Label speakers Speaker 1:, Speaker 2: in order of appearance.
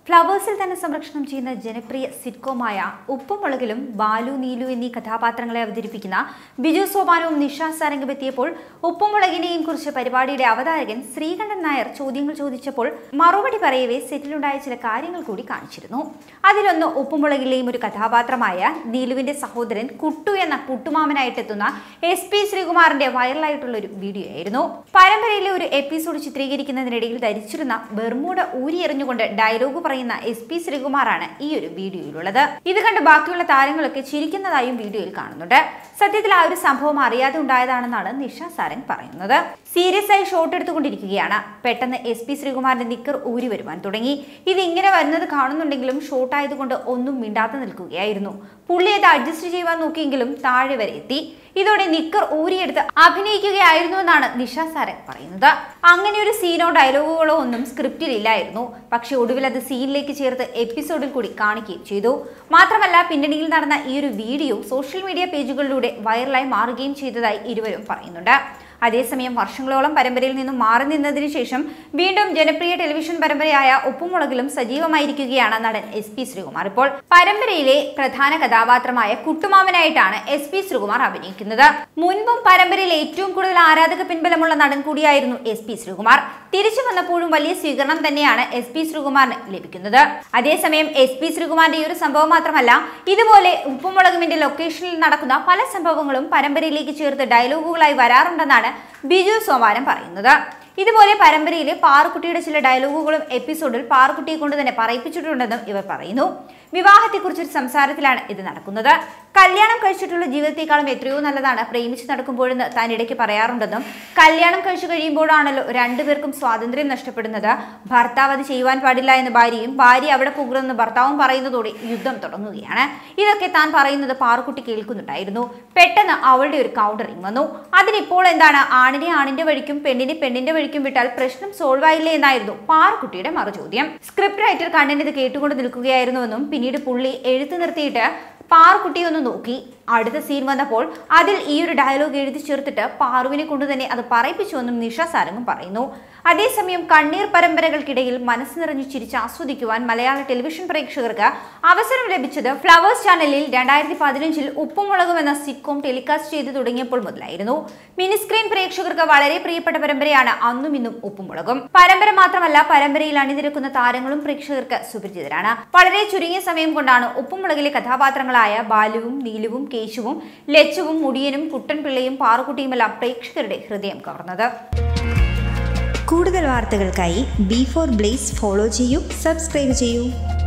Speaker 1: ഫ്ലവേഴ്സിൽ തന്നെ സംരക്ഷണം ചെയ്യുന്ന ജനപ്രിയ സിറ്റ്കോമായ ഉപ്പും മുളകിലും ബാലു നീലു എന്നീ കഥാപാത്രങ്ങളെ അവതരിപ്പിക്കുന്ന ബിജു സോപാനവും നിഷ സാരംഗം എത്തിയപ്പോൾ ഉപ്പും മുളകിനെയും കുറിച്ച് പരിപാടിയുടെ അവതാരകൻ ശ്രീകണ്ഠൻ നായർ ചോദ്യങ്ങൾ ചോദിച്ചപ്പോൾ മറുപടി പറയവേ സെറ്റിലുണ്ടായ ചില കാര്യങ്ങൾ കൂടി കാണിച്ചിരുന്നു അതിലൊന്ന് ഉപ്പുമുളകിലെയും ഒരു കഥാപാത്രമായ നീലുവിന്റെ സഹോദരൻ കുട്ടു എന്ന കുട്ടുമാമനായിട്ടെത്തുന്ന എസ് പി ശ്രീകുമാറിന്റെ വൈറലായിട്ടുള്ള ഒരു വീഡിയോ ആയിരുന്നു പരമ്പരയിലെ ഒരു എപ്പിസോഡ് ചിത്രീകരിക്കുന്നതിനിടയിൽ ധരിച്ചിരുന്ന ബെർമൂട ഊരിയെറിഞ്ഞുകൊണ്ട് ഡയലോഗ് പറയുന്ന എസ് പി ശ്രീകുമാറാണ് ഈ ഒരു വീഡിയോയിലുള്ളത് ഇത് കണ്ട് ബാക്കിയുള്ള താരങ്ങളൊക്കെ ചിരിക്കുന്നതായും വീഡിയോയിൽ കാണുന്നുണ്ട് സത്യത്തിൽ ആ ഒരു സംഭവം അറിയാതെ ഉണ്ടായതാണെന്നാണ് നിഷ സാരൻ പറയുന്നത് സീരിയസ് ആയി ഷോട്ട് എടുത്തുകൊണ്ടിരിക്കുകയാണ് പെട്ടെന്ന് എസ് പി ശ്രീകുമാറിന്റെ നിക്കർ ഊരി വരുവാൻ തുടങ്ങി ഇത് ഇങ്ങനെ വരുന്നത് കാണുന്നുണ്ടെങ്കിലും ഷോട്ട് ആയതുകൊണ്ട് ഒന്നും മിണ്ടാതെ നിൽക്കുകയായിരുന്നു പുള്ളി അത് അഡ്ജസ്റ്റ് ചെയ്യുവാൻ നോക്കിയെങ്കിലും താഴെ വരെ എത്തി ഇതോടെ നിക്കർ ഊരിയെടുത്ത് അഭിനയിക്കുകയായിരുന്നു എന്നാണ് നിഷ സാരൻ പറയുന്നത് അങ്ങനെ ഒരു സീനോ ഡയലോഗുകളോ ഒന്നും സ്ക്രിപ്റ്റിൽ ഇല്ലായിരുന്നു പക്ഷെ ഒടുവിൽ അത് സീനിലേക്ക് ചേർത്ത് എപ്പിസോഡിൽ കൂടി കാണിക്കുകയും ചെയ്തു മാത്രമല്ല പിന്നണിയിൽ നടന്ന ഈ ഒരു വീഡിയോ സോഷ്യൽ മീഡിയ പേജുകളിലൂടെ വൈറലായി മാറുകയും ചെയ്തതായി ഇരുവരും പറയുന്നുണ്ട് അതേസമയം വർഷങ്ങളോളം പരമ്പരയിൽ നിന്നും മാറി നിന്നതിന് ശേഷം വീണ്ടും ജനപ്രിയ ടെലിവിഷൻ പരമ്പരയായ ഉപ്പുമുളകിലും സജീവമായിരിക്കുകയാണ് നടൻ എസ് പി ശ്രീകുമാർ ഇപ്പോൾ പരമ്പരയിലെ പ്രധാന കഥാപാത്രമായ കുട്ടുമാമനായിട്ടാണ് എസ് പി ശ്രീകുമാർ അഭിനയിക്കുന്നത് മുൻപും പരമ്പരയിൽ ഏറ്റവും കൂടുതൽ ആരാധക പിൻബലമുള്ള നടൻ കൂടിയായിരുന്നു എസ് പി ശ്രീകുമാർ തിരിച്ചു വന്നപ്പോഴും വലിയ സ്വീകരണം തന്നെയാണ് എസ് പി ശ്രീകുമാറിന് ലഭിക്കുന്നത് അതേസമയം എസ് പി ശ്രീകുമാറിന്റെ ഈ ഒരു സംഭവം മാത്രമല്ല ഇതുപോലെ ഉപ്പുമുളകുമിന്റെ ലൊക്കേഷനിൽ നടക്കുന്ന പല സംഭവങ്ങളും പരമ്പരയിലേക്ക് ചേർത്ത് ഡയലോഗുകളായി വരാറുണ്ടെന്നാണ് ബിജു സോമാനം പറയുന്നത് ഇതുപോലെ പരമ്പരയിലെ പാറുക്കുട്ടിയുടെ ചില ഡയലോഗുകളും എപ്പിസോഡിൽ പാറുക്കുട്ടിയെ കൊണ്ട് തന്നെ പറയിപ്പിച്ചിട്ടുണ്ടെന്നും ഇവർ പറയുന്നു വിവാഹത്തെക്കുറിച്ചൊരു സംസാരത്തിലാണ് ഇത് നടക്കുന്നത് കല്യാണം കഴിച്ചിട്ടുള്ള ജീവിതത്തെക്കാളും എത്രയോ നല്ലതാണ് പ്രേമിച്ച് നടക്കുമ്പോഴെന്ന് താൻ ഇടയ്ക്ക് പറയാറുണ്ടെന്നും കല്യാണം കഴിച്ചു കഴിയുമ്പോഴാണല്ലോ രണ്ടുപേർക്കും സ്വാതന്ത്ര്യം നഷ്ടപ്പെടുന്നത് ഭർത്താവ് അത് ചെയ്യുവാൻ പാടില്ല എന്ന് ഭാര്യയും ഭാര്യ അവിടെ പോകരുതെന്ന് ഭർത്താവും പറയുന്നതോടെ യുദ്ധം തുടങ്ങുകയാണ് ഇതൊക്കെ താൻ പറയുന്നത് പാറുക്കുട്ടി കേൾക്കുന്നുണ്ടായിരുന്നു പെട്ടെന്ന് അവളുടെ ഒരു കൗണ്ടറിങ് വന്നു അതിനിപ്പോൾ എന്താണ് ആണിനെ ആണിന്റെ വഴിക്കും പെണ്ണിനെ പെണ്ണിന്റെ വഴിക്കും വിട്ടാൽ പ്രശ്നം സോൾവ് ആയില്ലേ എന്നായിരുന്നു പാറുക്കുട്ടിയുടെ മറുചോദ്യം സ്ക്രിപ്റ്റ് റൈറ്റർ കണ്ണിന് ഇത് കേട്ടുകൊണ്ട് നിൽക്കുകയായിരുന്നുവെന്നും പിന്നീട് പുള്ളി എഴുത്ത് നിർത്തിയിട്ട് പാറുക്കുട്ടി ഒന്ന് നോക്കി അടുത്ത സീൻ വന്നപ്പോൾ അതിൽ ഈ ഒരു ഡയലോഗ് എഴുതി ചേർത്തിട്ട് പാറുവിനെ കൊണ്ട് തന്നെ അത് പറയിപ്പിച്ചുവെന്നും നിഷ സാരംഗും പറയുന്നു അതേസമയം കണ്ണീർ പരമ്പരകൾക്കിടയിൽ മനസ്സ് നിറഞ്ഞു ചിരിച്ച് ആസ്വദിക്കുവാൻ മലയാള ടെലിവിഷൻ പ്രേക്ഷകർക്ക് അവസരം ലഭിച്ചത് ഫ്ലവേഴ്സ് ചാനലിൽ രണ്ടായിരത്തി പതിനഞ്ചിൽ ഉപ്പുമുളകും എന്ന സിറ്റ്കോം ടെലികാസ്റ്റ് ചെയ്തു തുടങ്ങിയപ്പോൾ മുതലായിരുന്നു മിനിസ്ക്രീൻ പ്രേക്ഷകർക്ക് വളരെ പ്രിയപ്പെട്ട പരമ്പരയാണ് അന്നും ഇന്നും ഉപ്പുമുളകും പരമ്പര മാത്രമല്ല പരമ്പരയിൽ അണിനിരക്കുന്ന താരങ്ങളും പ്രേക്ഷകർക്ക് സുപരിചിതരാണ് വളരെ ചുരുങ്ങിയ സമയം കൊണ്ടാണ് ഉപ്പുമുളകിലെ കഥാപാത്രങ്ങളായ ബാലുവും നീലുവും കേശുവും ലച്ചുവും മുടിയനും കുട്ടൻപിള്ളയും പാറുക്കുട്ടിയുമെല്ലാം പ്രേക്ഷകരുടെ ഹൃദയം കവർന്നത്
Speaker 2: കൂടുതൽ വാർത്തകൾക്കായി ബി ഫോർ ബ്ലേസ് ഫോളോ ചെയ്യൂ സബ്സ്ക്രൈബ് ചെയ്യൂ